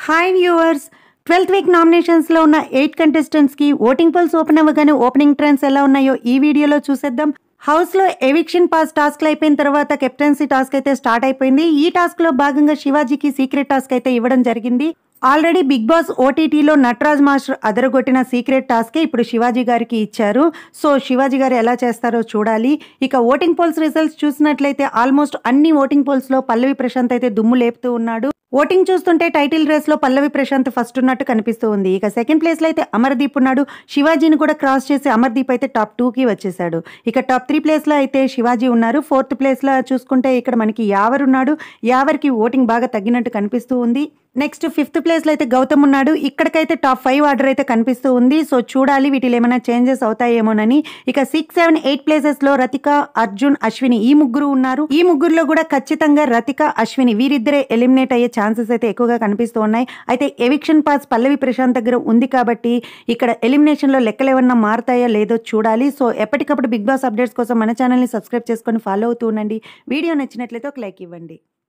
hi viewers twelfth week నామినేషన్స్లో ఉన్న eight కంటెస్టెంట్స్కి ఓటింగ్ పోల్స్ ఓపెన్ అవ్వగానే ఓపెనింగ్ ట్రెండ్స్ ఎలా ఉన్నాయో ఈ వీడియోలో చూసేద్దాం హౌస్లో ఎవిక్షన్ పాస్ టాస్క్లు అయిపోయిన తర్వాత కెప్టెన్సీ టాస్క్ అయితే స్టార్ట్ అయిపోయింది ఈ టాస్క్లో భాగంగా శివాజీకి సీక్రెట్ టాస్క్ అయితే ఇవ్వడం జరిగింది ఆల్రెడీ బిగ్ బాస్ ఓటీటీలో నటరాజ్ మాస్టర్ అదరగొట్టిన సీక్రెట్ టాస్కే ఇప్పుడు శివాజీ గారికి ఇచ్చారు సో శివాజీ గారు ఎలా చేస్తారో చూడాలి ఇక ఓటింగ్ పోల్స్ రిజల్ట్స్ చూసినట్లయితే ఆల్మోస్ట్ అన్ని ఓటింగ్ పోల్స్ లో పల్లవి ప్రశాంత్ అయితే దుమ్ము లేపుతూ ఉన్నాడు ఓటింగ్ చూస్తుంటే టైటిల్ రేస్ లో పల్లవి ప్రశాంత్ ఫస్ట్ ఉన్నట్టు కనిపిస్తూ ఉంది ఇక సెకండ్ ప్లేస్ లో అయితే అమర్దీప్ ఉన్నాడు శివాజీని కూడా క్రాస్ చేసి అమర్దీప్ అయితే టాప్ టూ కి వచ్చేసాడు ఇక టాప్ త్రీ ప్లేస్ లో అయితే శివాజీ ఉన్నారు ఫోర్త్ ప్లేస్ లో చూసుకుంటే ఇక్కడ మనకి యావర్ ఉన్నాడు యావర్కి ఓటింగ్ బాగా తగ్గినట్టు కనిపిస్తూ ఉంది నెక్స్ట్ ఫిఫ్త్ ప్లేస్ లో అయితే గౌతమ్ ఉన్నాడు ఇక్కడికైతే టాప్ ఫైవ్ ఆర్డర్ అయితే కనిపిస్తూ ఉంది సో చూడాలి వీటిలో ఏమైనా చేంజెస్ అవుతాయేమోనని ఇక సిక్స్ సెవెన్ ఎయిట్ ప్లేసెస్ లో రతిక అర్జున్ అశ్విని ఈ ముగ్గురు ఉన్నారు ఈ ముగ్గురులో కూడా ఖచ్చితంగా రతిక అశ్విని వీరిద్దరే ఎలిమినేట్ అయ్యే ఛాన్సెస్ అయితే ఎక్కువగా కనిపిస్తూ ఉన్నాయి అయితే ఎవిక్షన్ పాస్ పల్లవి ప్రశాంత్ దగ్గర ఉంది కాబట్టి ఇక్కడ ఎలిమినేషన్ లో లెక్కలు ఏమన్నా మారుతాయో లేదో చూడాలి సో ఎప్పటికప్పుడు బిగ్ బాస్ అప్డేట్స్ కోసం మన ఛానల్ని సబ్స్క్రైబ్ చేసుకొని ఫాలో అవుతూ ఉండండి వీడియో నచ్చినట్లయితే ఒక లైక్ ఇవ్వండి